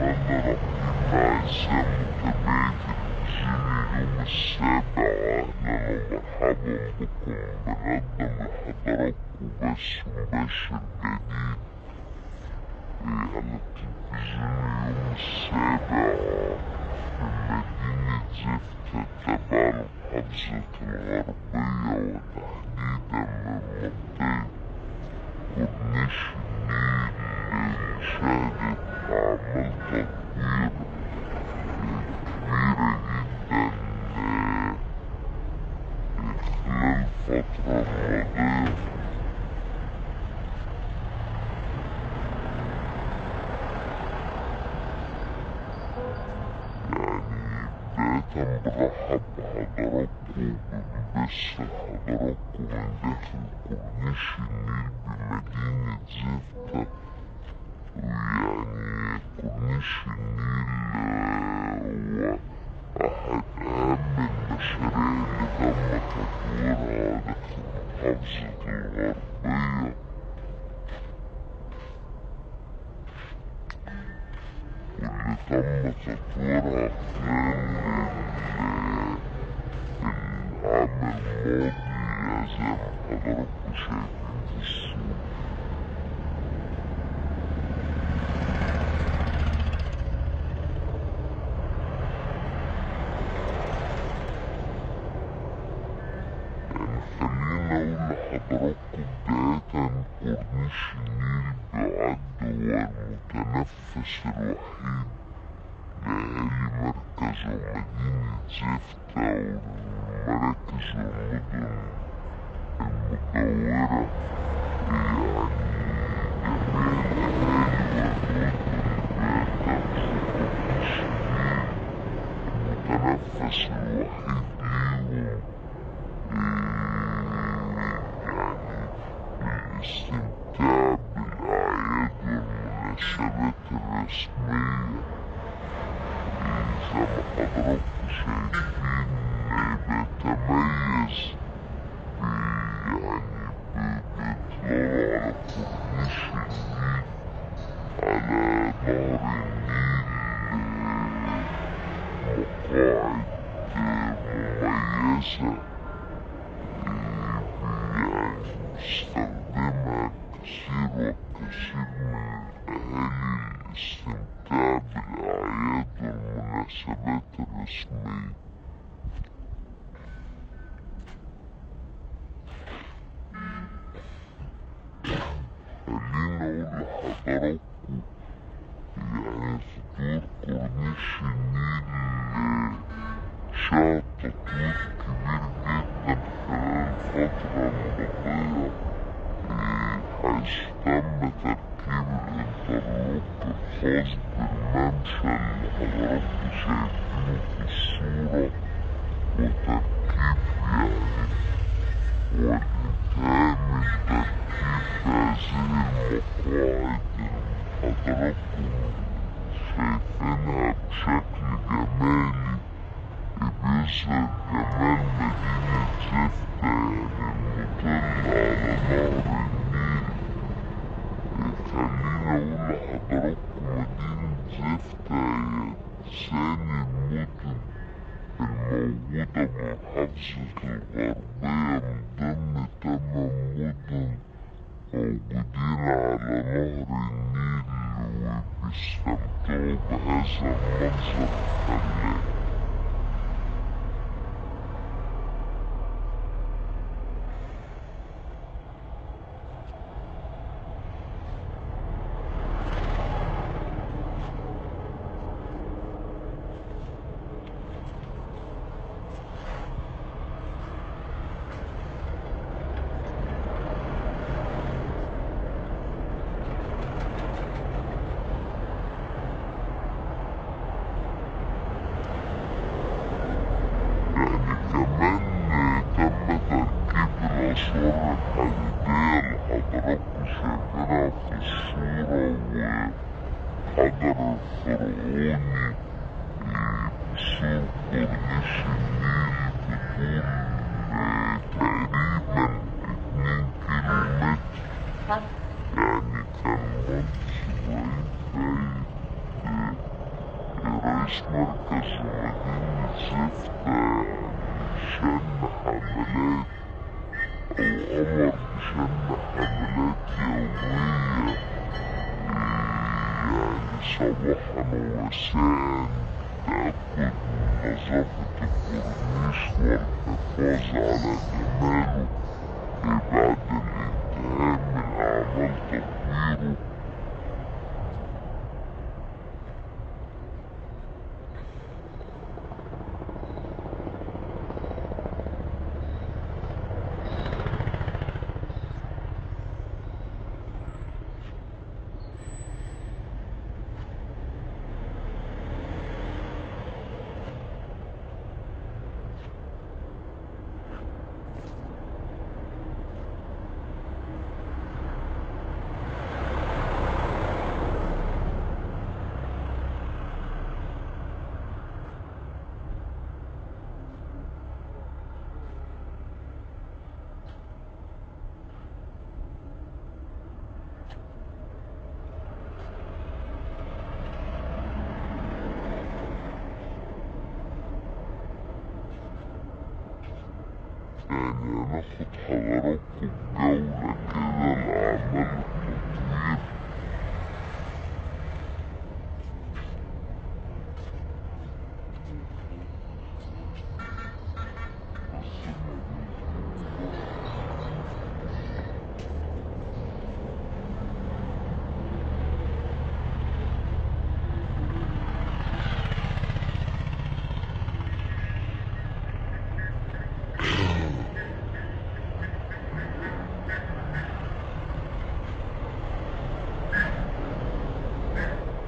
الرحمن الرحيم أعزائي متابعي تلفزيون اليوم السابع أهلا ومرحبا بكم بنقدم لحضراتكم بث مباشر جديد على التلفزيون اليوم السابع في مدينة زفتة تبع المحافظة الغربية وتحديدا من منطقة كورنيش النيل اللي شهدت أعمال تطوير كبيرة جدا خلال الفترة الماضية يعني بداية برحب بحضراتكم بنبث حضراتكم من داخل كورنيش النيل بمدينة زفتة ويعني كورنيش النيل هو أحد أهم المشاريع اللي تم تطويرها داخل محافظة الغربية واللي تم تطويرها خلال العام الماضي زي ما حضراتكم شايفين في الصورة يعني خليني أقول لحضراتكم بداية كورنيش النيل بيعد هو المتنفس الوحيد لأهالي مركز ومدينة زفتة والمراكز والمدن المجاورة يعني جميع الأهالي والمدن بيعتمدوا كورنيش النيل المتنفس الوحيد ليهم للاستمتاع بالأعياد والمناسبات الرسمية زي ما حضراتكم شايفين بيتميز يعني بإطلالة على كورنيش النيل على نهر النيل مقاعد مميزة يعني يستخدمها كثير وكثير من الأهالي للاستمتاع بالأعياد والمناسبات الرسمية خليني أقول لحضراتكم يعني تطوير كورنيش النيل شهد تطوير كبير جدا خلال الفترة الماضية حيث تم تركيب الانترلوك الخاص بالممشى اللي حضراتكم شايفينه في الصورة وتركيب يعني والانتهاء من تركيب هذه المقاعد اللي حضراتكم شايفينها بشكل جمالي بيظهر جمال مدينة زفتة يعني المطل على نهر النيل خليني أقول لحضراتكم مدينة زفتة هي ثاني المدن الموجودة بمحافظة الغربية من ضمن تمن مدن موجودين على نهر النيل وبيستمتعوا بهذا المنظر الخلاب يعني كمان تم تركيب الآثار الحديدية اللي حضراتكم شايفينها في الصورة والحجر الفرعوني بسور كورنيش النيل بطول تقريبا اتنين كيلو متر يعني كان منظر رهيب يفتح شن حملات أو أمر بشن حملات يومية يعني صباحا ومساء تأكد من نظافة الكورنيش والحفاظ على جماله بعد الانتهاء من أعمال تطويره يعني هناخد حضراتكم جولة كده لأعمال التطوير